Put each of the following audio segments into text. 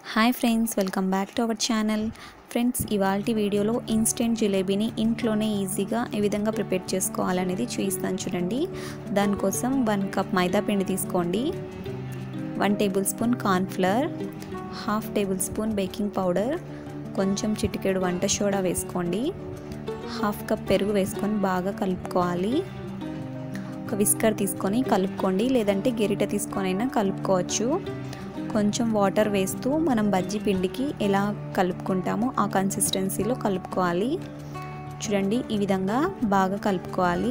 hi friends welcome back to our channel friends ఇవాళ వీడియోలో instant జిలేబీని ఇంట్లోనే ఈజీగా ఏ విధంగా ప్రిపేర్ చేసుకోవాలనేది చూపిస్తాను చూడండి దానికోసం వన్ కప్ మైదా పిండి తీసుకోండి one tablespoon cornflour half tablespoon baking powder కొంచెం చిటికెడు వంట సోడా వేసుకోండి హాఫ్ కప్ పెరుగు వేసుకొని బాగా కలుపుకోవాలి ఒక విస్కర్ తీసుకొని కలుపుకోండి లేదంటే గెరిట తీసుకొని అయినా కలుపుకోవచ్చు కొంచెం వాటర్ వేస్తూ మనం బజ్జీ పిండికి ఎలా కలుపుకుంటామో ఆ కన్సిస్టెన్సీలో కలుపుకోవాలి చూడండి ఈ విధంగా బాగా కలుపుకోవాలి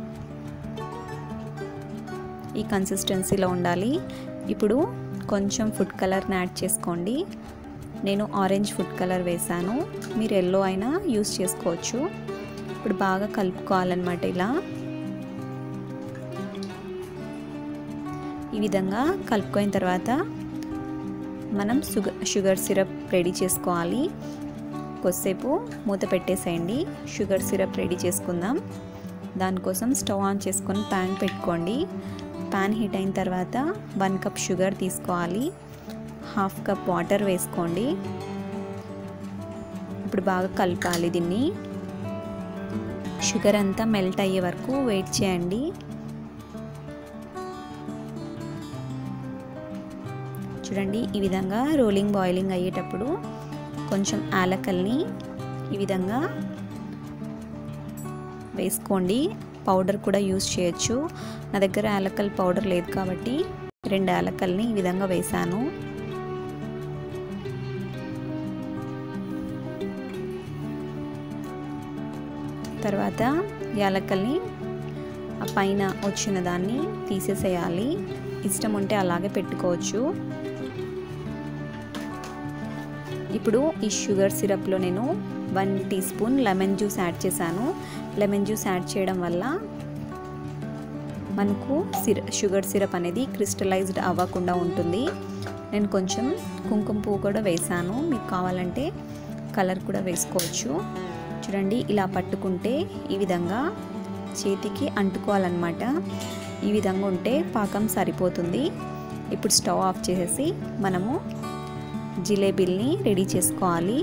ఈ కన్సిస్టెన్సీలో ఉండాలి ఇప్పుడు కొంచెం ఫుడ్ కలర్ని యాడ్ చేసుకోండి నేను ఆరెంజ్ ఫుడ్ కలర్ వేసాను మీరు ఎల్లో అయినా యూస్ చేసుకోవచ్చు ఇప్పుడు బాగా కలుపుకోవాలన్నమాట ఇలా ఈ విధంగా కలుపుకోయిన తర్వాత మనం షుగర్ షుగర్ సిరప్ రెడీ చేసుకోవాలి కొద్దిసేపు మూత పెట్టేసేయండి షుగర్ సిరప్ రెడీ చేసుకుందాం దానికోసం స్టవ్ ఆన్ చేసుకొని ప్యాన్ పెట్టుకోండి ప్యాన్ హీట్ అయిన తర్వాత వన్ కప్ షుగర్ తీసుకోవాలి హాఫ్ కప్ వాటర్ వేసుకోండి ఇప్పుడు బాగా కలపాలి దీన్ని షుగర్ అంతా మెల్ట్ అయ్యే వరకు వెయిట్ చేయండి చూడండి ఈ విధంగా రోలింగ్ బాయిలింగ్ అయ్యేటప్పుడు కొంచెం యాలకల్ని ఈ విధంగా వేసుకోండి పౌడర్ కూడా యూస్ చేయొచ్చు నా దగ్గర యాలకల్ పౌడర్ లేదు కాబట్టి రెండు యాలకల్ని ఈ విధంగా వేసాను తర్వాత యాలకల్ని ఆ పైన వచ్చిన దాన్ని తీసేసేయాలి ఇష్టం ఉంటే అలాగే పెట్టుకోవచ్చు ఇప్పుడు ఈ షుగర్ సిరప్లో నేను one teaspoon lemon juice add చేశాను లెమన్ జ్యూస్ యాడ్ చేయడం వల్ల మనకు సిర షుగర్ సిరప్ అనేది క్రిస్టలైజ్డ్ అవ్వకుండా ఉంటుంది నేను కొంచెం కుంకుమ పువ్వు కూడా వేసాను మీకు కావాలంటే కలర్ కూడా వేసుకోవచ్చు చూడండి ఇలా పట్టుకుంటే ఈ విధంగా చేతికి అంటుకోవాలన్నమాట ఈ విధంగా ఉంటే పాకం సరిపోతుంది ఇప్పుడు స్టవ్ ఆఫ్ చేసేసి మనము జిలేబీల్ని రెడీ చేసుకోవాలి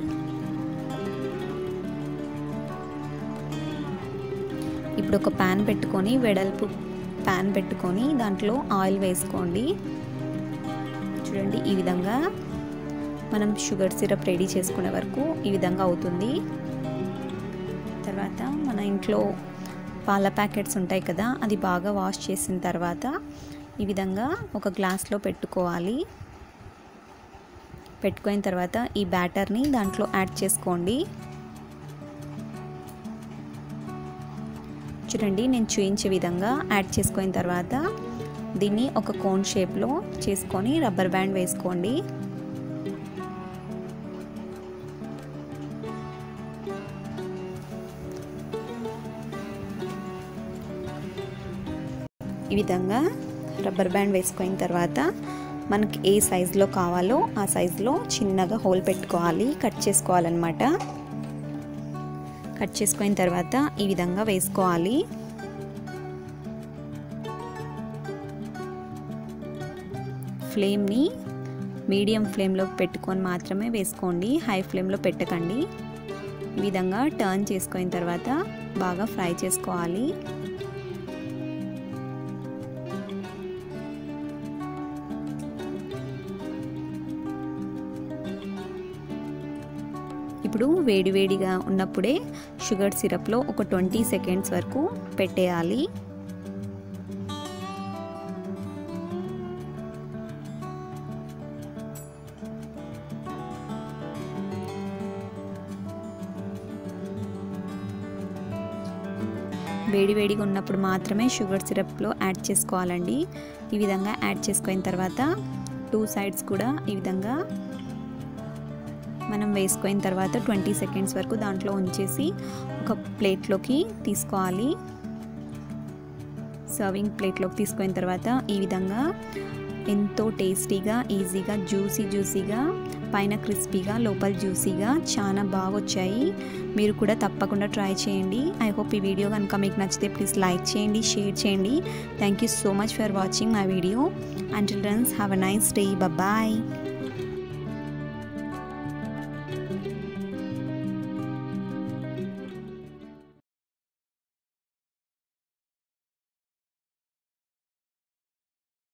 ఇప్పుడు ఒక ప్యాన్ పెట్టుకొని వెడల్పు ప్యాన్ పెట్టుకొని దాంట్లో ఆయిల్ వేసుకోండి చూడండి ఈ విధంగా మనం షుగర్ సిరప్ రెడీ చేసుకునే వరకు ఈ విధంగా అవుతుంది తర్వాత మన ఇంట్లో పాల ప్యాకెట్స్ ఉంటాయి కదా అది బాగా వాష్ చేసిన తర్వాత ఈ విధంగా ఒక గ్లాస్లో పెట్టుకోవాలి పెట్టుకున్న తర్వాత ఈ బ్యాటర్ని దాంట్లో యాడ్ చేసుకోండి చూడండి నేను చూయించే విధంగా యాడ్ చేసుకున్న తర్వాత దీన్ని ఒక కోన్ షేప్లో చేసుకొని రబ్బర్ బ్యాండ్ వేసుకోండి ఈ విధంగా రబ్బర్ బ్యాండ్ వేసుకున్న తర్వాత మనకి ఏ సైజులో కావాలో ఆ సైజులో చిన్నగా హోల్ పెట్టుకోవాలి కట్ చేసుకోవాలన్నమాట కట్ చేసుకున్న తర్వాత ఈ విధంగా వేసుకోవాలి ఫ్లేమ్ని మీడియం ఫ్లేమ్లో పెట్టుకొని మాత్రమే వేసుకోండి హై ఫ్లేమ్లో పెట్టకండి ఈ విధంగా టర్న్ చేసుకున్న తర్వాత బాగా ఫ్రై చేసుకోవాలి ఇప్పుడు వేడివేడిగా ఉన్నప్పుడే షుగర్ సిరప్లో ఒక ట్వంటీ సెకండ్స్ వరకు పెట్టేయాలి వేడివేడిగా ఉన్నప్పుడు మాత్రమే షుగర్ సిరప్లో యాడ్ చేసుకోవాలండి ఈ విధంగా యాడ్ చేసుకున్న తర్వాత టూ సైడ్స్ కూడా ఈ విధంగా మనం వేసుకున్న తర్వాత ట్వంటీ సెకండ్స్ వరకు దాంట్లో ఉంచేసి ఒక ప్లేట్లోకి తీసుకోవాలి సర్వింగ్ ప్లేట్లోకి తీసుకున్న తర్వాత ఈ విధంగా ఎంతో టేస్టీగా ఈజీగా జ్యూసీ జ్యూసీగా పైన క్రిస్పీగా లోపల జ్యూసీగా చాలా బాగా వచ్చాయి మీరు కూడా తప్పకుండా ట్రై చేయండి ఐ హోప్ ఈ వీడియో కనుక మీకు నచ్చితే ప్లీజ్ లైక్ చేయండి షేర్ చేయండి thank you so much for watching my video and childrens have a nice day bye